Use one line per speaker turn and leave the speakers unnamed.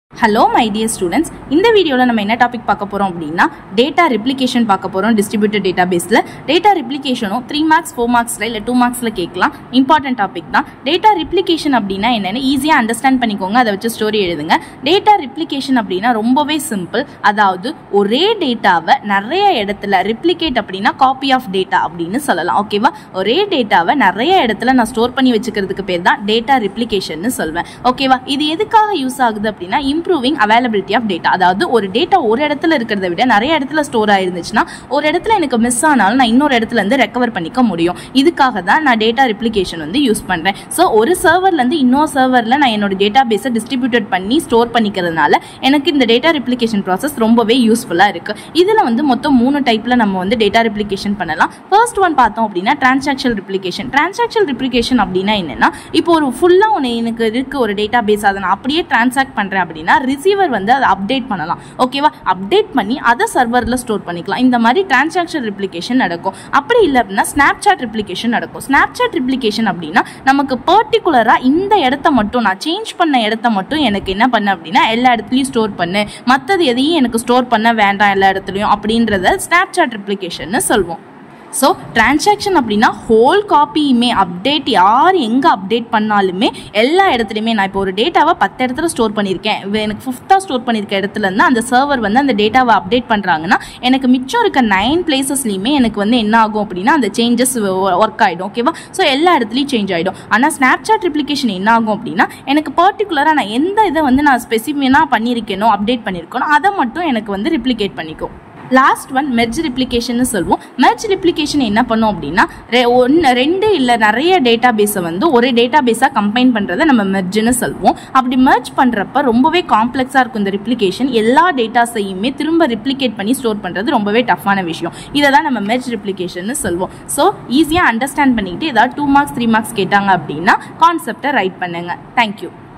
hello my dear students இந்த வீடியோவில் நம்ம என்ன டாபிக் பார்க்க போகிறோம் அப்படின்னா டேட்டா ரிப்ளிகேஷன் பார்க்க போகிறோம் டிஸ்ட்ரிபியூட்டட் டேட்டா பேஸில் டேட்டா ரிப்ளிகேஷனும் த்ரீ மார்க்ஸ் ஃபோர் மார்க்ஸில் இல்லை டூ மார்க்ஸில் கேட்கலாம் இம்பார்ட்டன்ட் டாபிக் தான் டேட்டா ரிப்ளிகேஷன் அப்படின்னா என்னென்னு ஈஸியாக அண்டர்ஸ்டாண்ட் பண்ணிக்கோங்க அதை வச்சு ஸ்டோரி எழுதுங்க டேட்டா ரிப்ளிகேஷன் அப்படின்னா ரொம்பவே சிம்பிள் அதாவது ஒரே டேட்டாவை நிறைய இடத்துல ரிப்ளிகேட் அப்படின்னா காப்பி ஆஃப் டேட்டா அப்படின்னு சொல்லலாம் ஓகேவா ஒரே டேட்டாவை நிறைய இடத்துல நான் ஸ்டோர் பண்ணி வச்சுக்கிறதுக்கு பேர் தான் டேட்டா ரிப்ளிகேஷன் சொல்வேன் ஓகேவா இது எதுக்காக யூஸ் ஆகுது அப்படின்னா இம்ப்ரூவிங் அவைலபிலிட்டி ஆஃப் டேட்டா அதாவது ஒரு டேட்டா ஒரு இடத்துல இருக்கிறத விட நிறைய இடத்துல ஸ்டோர் ஆயிருந்துச்சுன்னா ஒரு இடத்துல எனக்கு மிஸ் ஆனாலும் நான் இன்னொரு இடத்துல இருந்து ரெக்கவர் பண்ணிக்க முடியும் இதுக்காக தான் நான் டேட்டா ரிப்ளிகேஷன் வந்து யூஸ் பண்ணுறேன் ஸோ ஒரு சர்வர்லேருந்து இன்னொரு சர்வரில் நான் என்னோட டேட்டா பேஸை டிஸ்ட்ரிபியூட்டட் பண்ணி ஸ்டோர் பண்ணிக்கிறதுனால எனக்கு இந்த டேட்டா ரிப்ளிகேஷன் ப்ராசஸ் ரொம்பவே யூஸ்ஃபுல்லாக இருக்குது இதில் வந்து மொத்தம் மூணு டைப்பில் நம்ம வந்து டேட்டா ரிப்ளிகேஷன் பண்ணலாம் ஃபர்ஸ்ட் ஒன் பார்த்தோம் அப்படின்னா டிரான்சாக்ஷன் ரிப்ளிகேஷன் டிரான்சாக்ஷன் ரிப்ளிகேஷன் அப்படின்னா என்னென்னா இப்போ ஒரு ஃபுல்லாக ஒன்று எனக்கு இருக்கு ஒரு டேட்டா பேஸ் அதை நான் அப்படியே டிரான்சாக்ட் பண்ணுறேன் அப்படின்னா ரிசீவர் வந்து அதை அப்டேட் பண்ணலாம் ஓகேவா அப்டேட் பண்ணி அதை சர்வரில் ஸ்டோர் பண்ணிக்கலாம் இந்த மாதிரி டிரான்சாக்ஷன் ரிப்ளிகேஷன் நடக்கும் அப்படி இல்லை அப்படின்னா ஸ்னாப்சாட் ரிப்ளிகேஷன் நடக்கும் ஸ்னாப்சாட் ரிப்ளிகேஷன் அப்படின்னா நமக்கு பர்டிகுலராக இந்த இடத்த மட்டும் நான் சேஞ்ச் பண்ண இடத்த மட்டும் எனக்கு என்ன பண்ண அப்படின்னா எல்லா இடத்துலையும் ஸ்டோர் பண்ணு மற்றது எதையும் எனக்கு ஸ்டோர் பண்ண வேண்டாம் எல்லா இடத்துலையும் அப்படின்றத ஸ்னாப்சாட் ரிப்ளிகேஷன் சொல்வோம் ஸோ டிரான்சாக்ஷன் அப்படின்னா ஹோல் காப்பியுமே அப்டேட் யார் எங்கே அப்டேட் பண்ணாலுமே எல்லா இடத்துலையுமே நான் இப்போ ஒரு டேட்டாவை பத்து இடத்துல ஸ்டோர் பண்ணியிருக்கேன் இவ எனக்கு ஃபிஃப்த்தாக ஸ்டோர் பண்ணியிருக்க இடத்துல இருந்து அந்த சர்வர் வந்து அந்த டேட்டாவை அப்டேட் பண்ணுறாங்கன்னா எனக்கு மிச்சம் இருக்க நைன் பிளேசஸ்லையுமே எனக்கு வந்து என்ன ஆகும் அப்படின்னா அந்த சேஞ்சஸ் ஒர்க் ஆகிடும் ஓகேவா ஸோ எல்லா இடத்துலையும் சேஞ்ச் ஆகிடும் ஆனால் ஸ்னாப்சாட் ரிப்ளிகேஷன் என்ன ஆகும் அப்படின்னா எனக்கு பர்டிகுலராக நான் எந்த இதை வந்து நான் ஸ்பெசிஃபினாக பண்ணியிருக்கேனோ அப்டேட் பண்ணியிருக்கேனோ அதை மட்டும் எனக்கு வந்து ரிப்ளிகேட் பண்ணிக்கும் லாஸ்ட் ஒன் மெர்ஜ் ரிப்ளிகேஷன் சொல்லுவோம் மெர்ஜ் ரிப்ளிகேஷன் என்ன பண்ணும் அப்படின்னா ஒன்று ரெண்டு இல்லை நிறைய டேட்டா பேஸை வந்து ஒரு டேட்டா பேஸாக கம்பைன் பண்ணுறதை நம்ம மெர்ஜ்னு சொல்லுவோம் அப்படி மெர்ஜ் பண்ணுறப்ப ரொம்பவே காம்ப்ளெக்ஸாக இருக்கும் இந்த ரிப்ளிகேஷன் எல்லா டேட்டாஸையுமே திரும்ப ரிப்ளிகேட் பண்ணி ஸ்டோர் பண்ணுறது ரொம்பவே டஃப்பான விஷயம் இதை தான் நம்ம மெர்ஜ் ரிப்ளிகேஷன் சொல்லுவோம் ஸோ ஈஸியாக அண்டர்ஸ்டாண்ட் பண்ணிக்கிட்டு ஏதாவது டூ மார்க்ஸ் த்ரீ மார்க்ஸ் கேட்டாங்க அப்படின்னா கான்செப்டை ரைட் பண்ணுங்கள் தேங்க்யூ